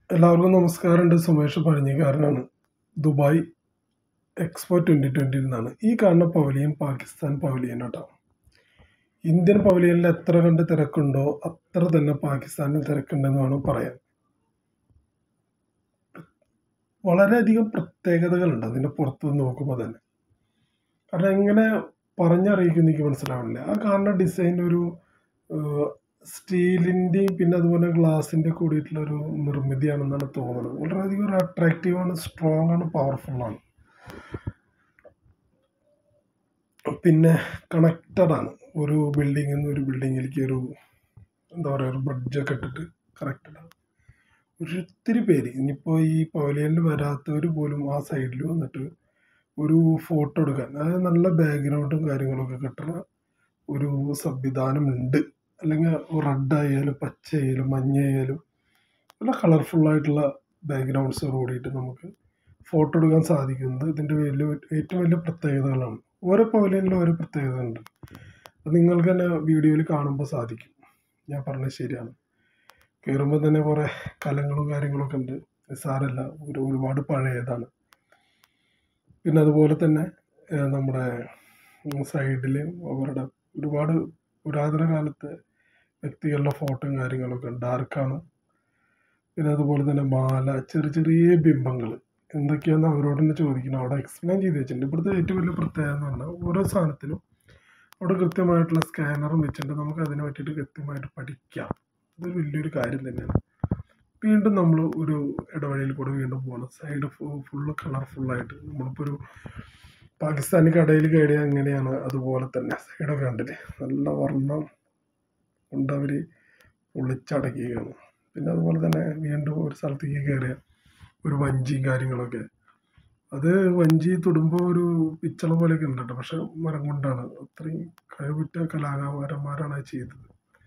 എല്ലാവർക്കും നമസ്കാരമുണ്ട് സുമേഷ് പഴഞ്ഞിക്കാരനാണ് ദുബായ് എക്സ്പോ ട്വൻ്റി ട്വൻ്റിയിൽ നിന്നാണ് ഈ കാണുന്ന പവലിയൻ പാകിസ്ഥാൻ പവലിയൻ കേട്ടോ ഇന്ത്യൻ പവലിയനിൽ എത്ര കണ്ട് തിരക്കുണ്ടോ അത്ര തന്നെ പാകിസ്ഥാനിൽ തിരക്കുണ്ടെന്ന് വേണം പറയാൻ വളരെയധികം പ്രത്യേകതകളുണ്ട് അതിൻ്റെ പുറത്ത് നിന്ന് നോക്കുമ്പോൾ തന്നെ കാരണം എങ്ങനെ പറഞ്ഞറിയിക്കും എനിക്ക് മനസ്സിലാവില്ല ആ കാണുന്ന ഡിസൈൻ ഒരു സ്റ്റീലിൻ്റെയും പിന്നെ അതുപോലെ ഗ്ലാസിൻ്റെ കൂടിയിട്ടുള്ള ഒരു നിർമ്മിതിയാണെന്നാണ് തോന്നുന്നത് വളരെയധികം ഒരു അട്രാക്റ്റീവാണ് സ്ട്രോങ് ആണ് പവർഫുള്ളാണ് പിന്നെ കണക്റ്റഡ് ആണ് ഒരു ബിൽഡിങ്ങിൽ നിന്ന് ഒരു ബിൽഡിങ്ങിലേക്ക് ഒരു എന്താ പറയുക ഒരു ബ്രിഡ്ജൊക്കെ ഇട്ടിട്ട് കണക്റ്റഡ് ആണ് ഒത്തിരി പേര് ഇനിയിപ്പോൾ ഈ പവലിയനിൽ വരാത്തവർ പോലും ആ സൈഡിൽ വന്നിട്ട് ഒരു ഫോട്ടോ എടുക്കാൻ അതായത് നല്ല ബാക്ക്ഗ്രൗണ്ടും കാര്യങ്ങളൊക്കെ കിട്ടുന്ന ഒരു സംവിധാനം ഉണ്ട് അല്ലെങ്കിൽ റെഡ് ആയാലും പച്ച ആയാലും മഞ്ഞ ആയാലും നല്ല കളർഫുള്ളായിട്ടുള്ള ബാക്ക്ഗ്രൗണ്ട്സ് കൂടിയിട്ട് നമുക്ക് ഫോട്ടോ എടുക്കാൻ സാധിക്കുന്നത് ഇതിൻ്റെ വലിയ ഏറ്റവും വലിയ പ്രത്യേകതകളാണ് ഓരോ പവലിയനിലും ഓരോ പ്രത്യേകതകളുണ്ട് അത് നിങ്ങൾക്ക് തന്നെ വീഡിയോയിൽ കാണുമ്പോൾ സാധിക്കും ഞാൻ പറഞ്ഞത് ശരിയാണ് കയറുമ്പോൾ തന്നെ കുറേ കലങ്ങളും കാര്യങ്ങളൊക്കെ ഉണ്ട് നിസ്സാരമല്ല ഒരു ഒരുപാട് പഴയതാണ് പിന്നെ അതുപോലെ തന്നെ ഏഹ്, നമ്മുടെ സൈഡിൽ അവരുടെ ഒരുപാട് പുരാതന കാലത്തെ വ്യക്തികളുടെ ഫോട്ടോയും കാര്യങ്ങളൊക്കെ ഡാർക്കാണ് പിന്നെ അതുപോലെ തന്നെ മാല ചെറിയ ചെറിയ ബിംബങ്ങൾ എന്തൊക്കെയാണെന്ന് അവരോട് തന്നെ ചോദിക്കണം അവിടെ എക്സ്പ്ലെയിൻ ചെയ്ത് വെച്ചിട്ടുണ്ട് ഇവിടുത്തെ ഏറ്റവും വലിയ പ്രത്യേകത എന്ന് പറഞ്ഞാൽ ഓരോ സാധനത്തിനും അവിടെ കൃത്യമായിട്ടുള്ള സ്കാനറും വെച്ചിട്ട് നമുക്ക് അതിനെ പറ്റിയിട്ട് കൃത്യമായിട്ട് പഠിക്കാം അതൊരു വലിയൊരു കാര്യം തന്നെയാണ് വീണ്ടും നമ്മൾ ഒരു ഇടവഴിയിൽ കൂടെ വീണ്ടും പോകണം സൈഡ് ഫുള്ള് കളർഫുള്ളായിട്ട് നമ്മളിപ്പോൾ ഒരു പാകിസ്ഥാനി കടയിൽ കയറിയാൽ എങ്ങനെയാണ് അതുപോലെ തന്നെ സൈഡൊക്കെ കണ്ടില്ലേ നല്ല വർണ്ണം കൊണ്ട് അവർ പൊളിച്ചടക്കുകയാണ് പിന്നെ അതുപോലെ തന്നെ വീണ്ടും ഒരു സ്ഥലത്തേക്ക് കയറിയ ഒരു വഞ്ചിയും കാര്യങ്ങളൊക്കെ അത് വഞ്ചി തൊടുമ്പോൾ ഒരു പിച്ചള പോലെയൊക്കെ ഉണ്ട് കേട്ടോ പക്ഷെ മരം കൊണ്ടാണ് അത്രയും കഴിവുറ്റ കലാകാരന്മാരാണ് അത് ചെയ്തത്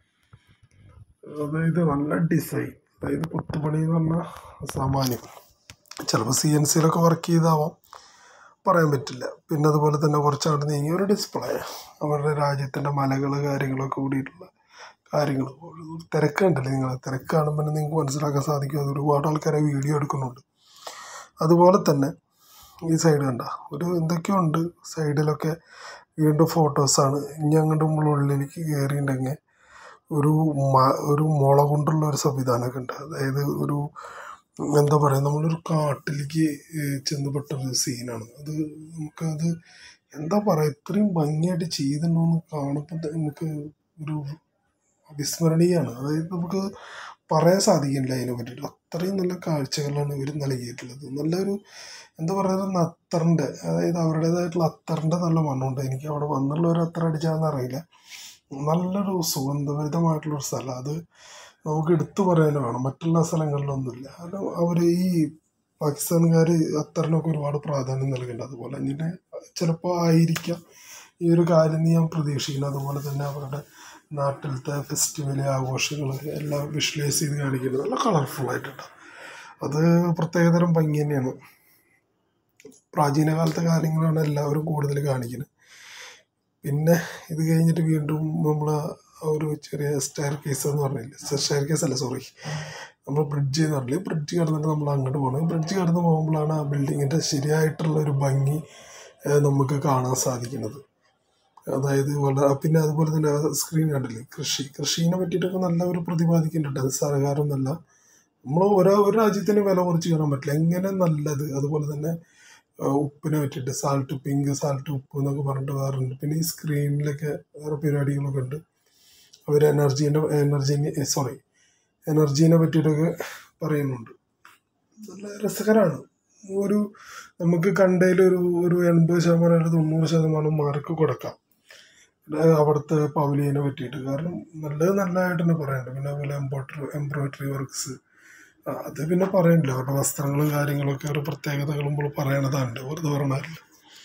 അതായത് നല്ല ഡിസൈൻ അതായത് കൊത്തുപണി എന്ന് പറഞ്ഞാൽ സാമാന്യം ചിലപ്പോൾ സി എൻ സിയിലൊക്കെ വർക്ക് ചെയ്താവാം പറയാൻ പറ്റില്ല പിന്നെ അതുപോലെ തന്നെ കുറച്ചങ്ങോട്ട് നീങ്ങി ഒരു ഡിസ്പ്ലേ അവരുടെ രാജ്യത്തിൻ്റെ മലകൾ കാര്യങ്ങളൊക്കെ കൂടിയിട്ടുള്ള കാര്യങ്ങൾ തിരക്ക് കണ്ടില്ലേ നിങ്ങൾ തിരക്ക് കാണുമ്പോൾ തന്നെ നിങ്ങൾക്ക് മനസ്സിലാക്കാൻ സാധിക്കും അത് ഒരുപാട് ആൾക്കാരെ വീഡിയോ എടുക്കുന്നുണ്ട് അതുപോലെ തന്നെ ഈ സൈഡ് കണ്ട ഒരു എന്തൊക്കെയോ ഉണ്ട് സൈഡിലൊക്കെ വീണ്ടും ഫോട്ടോസാണ് ഇനി അങ്ങോട്ട് നമ്മൾ ഉള്ളിലേക്ക് കയറിയിട്ടുണ്ടെങ്കിൽ ഒരു മ- ഒരു മുള കൊണ്ടുള്ള ഒരു സംവിധാനമൊക്കെ ഉണ്ട് അതായത് ഒരു എന്താ പറയുക നമ്മളൊരു കാട്ടിലേക്ക് ഏഹ് ചെന്ന് പെട്ടൊരു സീനാണ് അത് നമുക്കത് എന്താ പറയുക ഇത്രയും ഭംഗിയായിട്ട് ചെയ്തിട്ടുണ്ടോയെന്ന് കാണുമ്പോൾ തന്നെ നമുക്ക് ഒരു അവിസ്മരണീയമാണ് അതായത് നമുക്ക് പറയാൻ സാധിക്കില്ല അതിനെ പറ്റിയിട്ട് അത്രയും നല്ല കാഴ്ചകളാണ് ഇവർ നൽകിയിട്ടുള്ളത് നല്ലൊരു എന്താ പറയുക ഒരു അത്തറിൻ്റെ അതായത് അവരുടേതായിട്ടുള്ള അത്തറിൻ്റെ നല്ല മണ്ണുണ്ട് എനിക്ക് അവിടെ വന്നുള്ള ഒരു അത്തർ അടിച്ചാന്ന് അറിയില്ല നല്ലൊരു സുഗന്ധഭരിതമായിട്ടുള്ളൊരു സ്ഥലം അത് നമുക്ക് എടുത്തു പറയാൻ വേണം മറ്റുള്ള സ്ഥലങ്ങളിലൊന്നുമില്ല കാരണം അവർ ഈ പാകിസ്ഥാൻകാർ അത്തറിനൊക്കെ ഒരുപാട് പ്രാധാന്യം നൽകുന്നുണ്ട് അതുപോലെ തന്നെ ചിലപ്പോൾ ആയിരിക്കാം ഈ ഒരു കാര്യം ഞാൻ പ്രതീക്ഷിക്കുന്നത് അതുപോലെ തന്നെ അവരുടെ നാട്ടിലത്തെ ഫെസ്റ്റിവൽ ആഘോഷങ്ങൾ എല്ലാം വിഷ്വലൈസ് ചെയ്ത് കാണിക്കുന്നത് നല്ല കളർഫുൾ ആയിട്ടുണ്ട് അത് പ്രത്യേകതരം ഭംഗി തന്നെയാണ് പ്രാചീന കാലത്തെ കാര്യങ്ങളാണ് എല്ലാവരും കൂടുതൽ കാണിക്കുന്നത് പിന്നെ ഇത് കഴിഞ്ഞിട്ട് വീണ്ടും നമ്മൾ ഒരു ചെറിയ സ്റ്റെയർ കേസ് എന്ന് പറഞ്ഞില്ലേ സ്റ്റെയർ കേസ് അല്ല സോറി നമ്മൾ ബ്രിഡ്ജ് എന്ന് പറഞ്ഞില്ലേ ബ്രിഡ്ജ് കടന്നിട്ട് നമ്മൾ അങ്ങോട്ട് പോകണം ബ്രിഡ്ജ് കടന്ന് പോകുമ്പോഴാണ് ആ ബിൽഡിങ്ങിൻ്റെ ശരിയായിട്ടുള്ള ഒരു ഭംഗി ഏഹ്, നമുക്ക് കാണാൻ സാധിക്കുന്നത് അതായത് വളരെ പിന്നെ അതുപോലെ തന്നെ സ്ക്രീൻ കണ്ടില്ലേ കൃഷി കൃഷീനെ പറ്റിയിട്ടൊക്കെ നല്ല ഒരു പ്രതിപാദിക്കുന്നുണ്ട് അത് സർക്കാരൊന്നല്ല നമ്മൾ ഓരോ ഒരു രാജ്യത്തിന് വില കുറച്ച് കാണാൻ പറ്റില്ല എങ്ങനെ നല്ലത് അതുപോലെ തന്നെ ആ, ഉപ്പിനെ പറ്റിയിട്ട് സാൾട്ട് പിങ്ക് സാൾട്ട് ഉപ്പ് എന്നൊക്കെ പറഞ്ഞിട്ട് വേറുണ്ട് പിന്നെ ഈ സ്ക്രീനിലൊക്കെ വേറെ പരിപാടികളൊക്കെ ഉണ്ട് അവർ എനർജീൻ്റെ എനർജി സോറി എനർജീനെ പറ്റിയിട്ടൊക്കെ പറയുന്നുണ്ട് നല്ല രസകരമാണ് ഒരു നമുക്ക് കണ്ടതിൽ ഒരു ഒരു എൺപത് ശതമാനം അല്ലെങ്കിൽ തൊണ്ണൂറ് ശതമാനം മാർക്ക് കൊടുക്കാം പിന്നെ അവിടുത്തെ പവലിയനെ പറ്റിയിട്ട് കാരണം നല്ലത് നല്ലതായിട്ട് തന്നെ പറയാനുണ്ട് പിന്നെ അതുപോലെ എംബ്രോയിഡറി എംബ്രോയിഡറി വർക്ക്സ് അത് പിന്നെ പറയണില്ല അവരുടെ വസ്ത്രങ്ങളും കാര്യങ്ങളൊക്കെ ഒരു പ്രത്യേകതകളും നമ്മൾ പറയണതുണ്ട് വെറുതെ പറഞ്ഞാൽ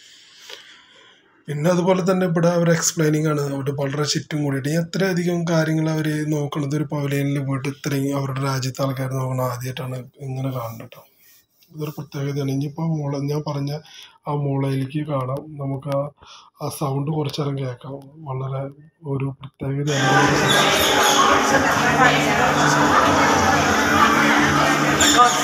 പിന്നെ അതുപോലെ തന്നെ ഇവിടെ അവർ എക്സ്പ്ലെയിനിങ് ആണ് അവിടെ വളരെ ചുറ്റും കൂടിയിട്ട് എത്രയധികം കാര്യങ്ങൾ അവർ നോക്കണത് ഒരു പവലിയനിൽ പോയിട്ട് ഇത്രയും അവരുടെ രാജ്യത്തെ ആൾക്കാർ നോക്കണത് ആദ്യമായിട്ടാണ് ഇങ്ങനെ കാണുന്നത് കേട്ടോ ഇതൊരു പ്രത്യേകതയാണ് ഇനിയിപ്പോൾ മോള ഞാൻ പറഞ്ഞ ആ മോളയിലേക്ക് കാണാം നമുക്ക് ആ ആ സൗണ്ട് കുറച്ചേരം കേൾക്കാം വളരെ ഒരു പ്രത്യേകതയാണ്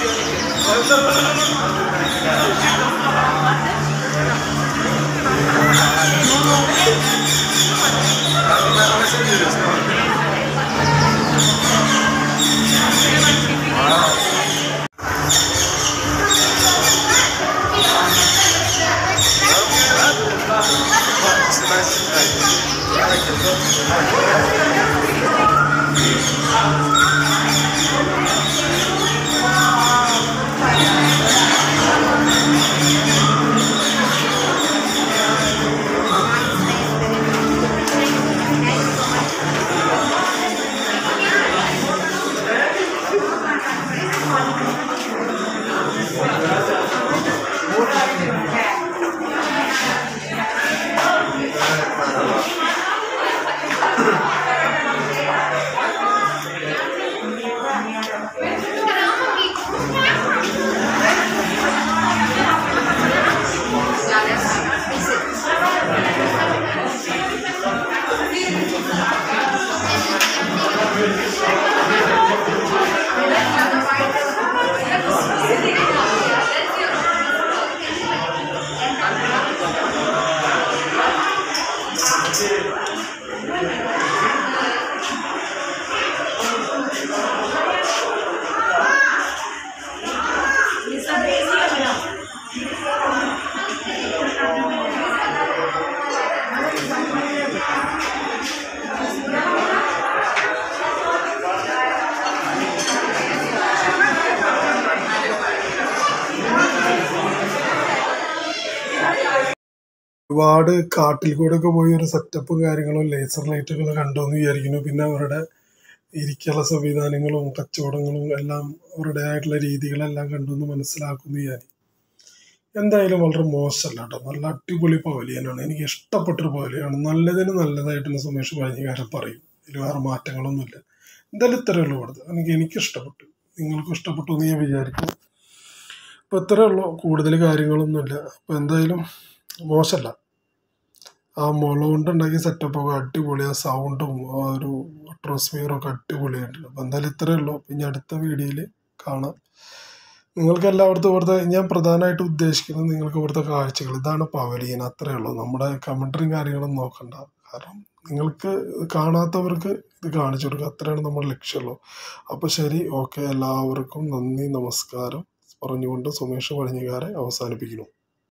ഒരുപാട് കാട്ടിൽ കൂടെ ഒക്കെ പോയി ഒരു സെറ്റപ്പും കാര്യങ്ങളും ലേസർ ലൈറ്റുകൾ കണ്ടു എന്ന് വിചാരിക്കുന്നു പിന്നെ അവരുടെ ഇരിക്കാനുള്ള സംവിധാനങ്ങളും കച്ചവടങ്ങളും എല്ലാം അവരുടേതായിട്ടുള്ള രീതികളെല്ലാം കണ്ടു എന്ന് മനസ്സിലാക്കുന്നു ഞാൻ എന്തായാലും വളരെ മോശമല്ല കേട്ടോ നല്ല അടിപൊളി പവലിയനാണ് എനിക്ക് ഇഷ്ടപ്പെട്ടൊരു പവലിയാണ് നല്ലതിന് നല്ലതായിട്ടാണ് സുമേഷ് പഴഞ്ഞിക്കാരൻ പറയും ഇതിൽ വേറെ മാറ്റങ്ങളൊന്നുമില്ല എന്തായാലും ഇത്രയേ ഉള്ളൂ ഇവിടുത്തെ എനിക്ക് എനിക്ക് ഇഷ്ടപ്പെട്ടു നിങ്ങൾക്കും ഇഷ്ടപ്പെട്ടു എന്ന് ഞാൻ വിചാരിക്കുന്നു അപ്പോൾ ഇത്രയേ ഉള്ളൂ കൂടുതൽ കാര്യങ്ങളൊന്നുമില്ല അപ്പോൾ എന്തായാലും മോശമല്ല ആ മുള കൊണ്ടുണ്ടാക്കിയ സെറ്റപ്പൊക്കെ അടിപൊളി ആ സൗണ്ടും ആ ഒരു അറ്റ്മോസ്ഫിയറും ഒക്കെ അടിപൊളിയായിട്ടുണ്ട് അപ്പോൾ എന്തായാലും ഇത്രയേ ഉള്ളൂ പിന്നെ അടുത്ത വീഡിയോയിൽ കാണാം നിങ്ങൾക്ക് എല്ലായിടത്തും ഇവിടുത്തെ ഞാൻ പ്രധാനമായിട്ട് ഉദ്ദേശിക്കുന്നത് നിങ്ങൾക്ക് ഇവിടുത്തെ കാഴ്ചകൾ ഇതാണ് പവലിയൻ അത്രയേ ഉള്ളൂ നമ്മുടെ കമൻട്രിയും കാര്യങ്ങളും നോക്കണ്ട കാരണം നിങ്ങൾക്ക് കാണാത്തവർക്ക് ഇത് കാണിച്ചു കൊടുക്കുക അത്രയാണ് നമ്മുടെ ലക്ഷ്യമുള്ളൂ അപ്പോൾ ശരി ഓക്കെ എല്ലാവർക്കും നന്ദി നമസ്കാരം പറഞ്ഞുകൊണ്ട് സുമേഷ് പഴഞ്ഞിക്കാരെ അവസാനിപ്പിക്കുന്നു